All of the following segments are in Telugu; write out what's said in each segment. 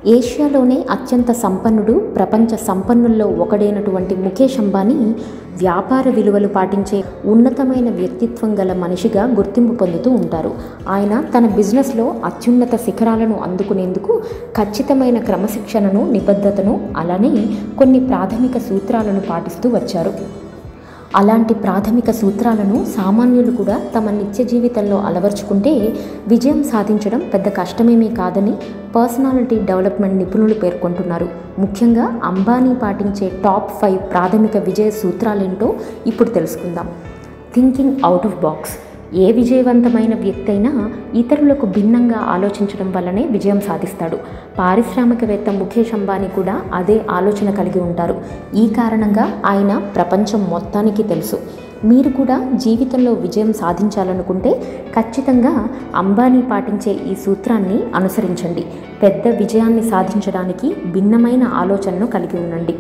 ఏషియాలోనే అత్యంత సంపన్నుడు ప్రపంచ సంపన్నుల్లో ఒకడైనటువంటి ముఖేష్ అంబానీ వ్యాపార విలువలు పాటించే ఉన్నతమైన వ్యక్తిత్వం గల మనిషిగా గుర్తింపు పొందుతూ ఉంటారు ఆయన తన బిజినెస్లో అత్యున్నత శిఖరాలను అందుకునేందుకు ఖచ్చితమైన క్రమశిక్షణను నిబద్ధతను అలానే కొన్ని ప్రాథమిక సూత్రాలను పాటిస్తూ వచ్చారు అలాంటి ప్రాథమిక సూత్రాలను సామాన్యులు కూడా తమ నిత్య జీవితంలో అలవర్చుకుంటే విజయం సాధించడం పెద్ద కష్టమేమీ కాదని పర్సనాలిటీ డెవలప్మెంట్ నిపుణులు పేర్కొంటున్నారు ముఖ్యంగా అంబానీ పాటించే టాప్ ఫైవ్ ప్రాథమిక విజయ సూత్రాలేంటో ఇప్పుడు తెలుసుకుందాం థింకింగ్ అవుట్ ఆఫ్ బాక్స్ ఏ విజయవంతమైన వ్యక్తి అయినా ఇతరులకు భిన్నంగా ఆలోచించడం వల్లనే విజయం సాధిస్తాడు పారిశ్రామికవేత్త ముఖేష్ అంబానీ కూడా అదే ఆలోచన కలిగి ఉంటారు ఈ కారణంగా ఆయన ప్రపంచం మొత్తానికి తెలుసు మీరు కూడా జీవితంలో విజయం సాధించాలనుకుంటే ఖచ్చితంగా అంబానీ పాటించే ఈ సూత్రాన్ని అనుసరించండి పెద్ద విజయాన్ని సాధించడానికి భిన్నమైన ఆలోచనను కలిగి ఉండండి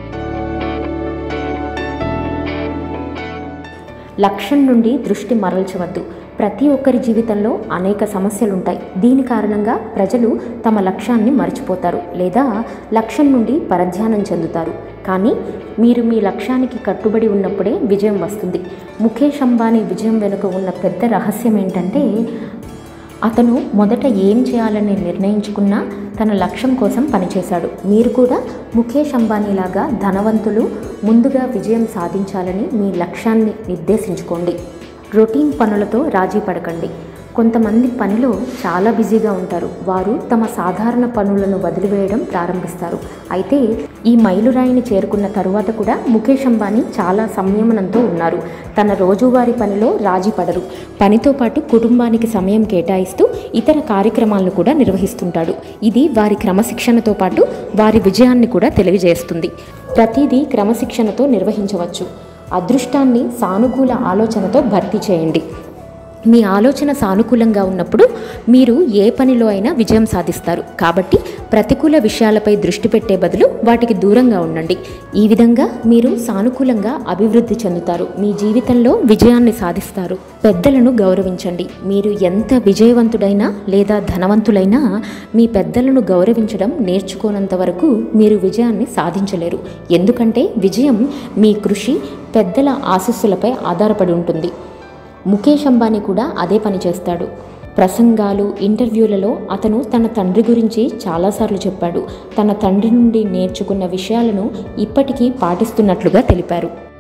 లక్ష్యం నుండి దృష్టి మరల్చవద్దు ప్రతి ఒక్కరి జీవితంలో అనేక సమస్యలు ఉంటాయి దీని కారణంగా ప్రజలు తమ లక్ష్యాన్ని మర్చిపోతారు లేదా లక్ష్యం నుండి పరధ్యానం చెందుతారు కానీ మీరు మీ లక్ష్యానికి కట్టుబడి ఉన్నప్పుడే విజయం వస్తుంది ముఖేష్ అంబానీ విజయం వెనుక ఉన్న పెద్ద రహస్యం ఏంటంటే అతను మొదట ఏం చేయాలని నిర్ణయించుకున్నా తన లక్ష్యం కోసం పనిచేశాడు మీరు కూడా ముఖేష్ అంబానీలాగా ధనవంతులు ముందుగా విజయం సాధించాలని మీ లక్ష్యాన్ని నిర్దేశించుకోండి రొటీన్ పనులతో రాజీ పడకండి కొంతమంది పనిలో చాలా బిజీగా ఉంటారు వారు తమ సాధారణ పనులను వదిలివేయడం ప్రారంభిస్తారు అయితే ఈ మైలురాయిని చేరుకున్న తరువాత కూడా ముఖేష్ అంబానీ చాలా సంయమనంతో ఉన్నారు తన రోజువారీ పనిలో రాజీ పడరు పనితో పాటు కుటుంబానికి సమయం కేటాయిస్తూ ఇతర కార్యక్రమాలను కూడా నిర్వహిస్తుంటాడు ఇది వారి క్రమశిక్షణతో పాటు వారి విజయాన్ని కూడా తెలియజేస్తుంది ప్రతిదీ క్రమశిక్షణతో నిర్వహించవచ్చు అదృష్టాన్ని సానుకూల ఆలోచనతో భర్తీ చేయండి మీ ఆలోచన సానుకూలంగా ఉన్నప్పుడు మీరు ఏ పనిలో అయినా విజయం సాధిస్తారు కాబట్టి ప్రతికూల విషయాలపై దృష్టి పెట్టే బదులు వాటికి దూరంగా ఉండండి ఈ విధంగా మీరు సానుకూలంగా అభివృద్ధి చెందుతారు మీ జీవితంలో విజయాన్ని సాధిస్తారు పెద్దలను గౌరవించండి మీరు ఎంత విజయవంతుడైనా లేదా ధనవంతులైనా మీ పెద్దలను గౌరవించడం నేర్చుకోనంత వరకు మీరు విజయాన్ని సాధించలేరు ఎందుకంటే విజయం మీ కృషి పెద్దల ఆశస్సులపై ఆధారపడి ఉంటుంది ముఖేష్ అంబానీ కూడా అదే పని చేస్తాడు ప్రసంగాలు ఇంటర్వ్యూలలో అతను తన తండ్రి గురించి చాలాసార్లు చెప్పాడు తన తండ్రి నుండి నేర్చుకున్న విషయాలను ఇప్పటికీ పాటిస్తున్నట్లుగా తెలిపారు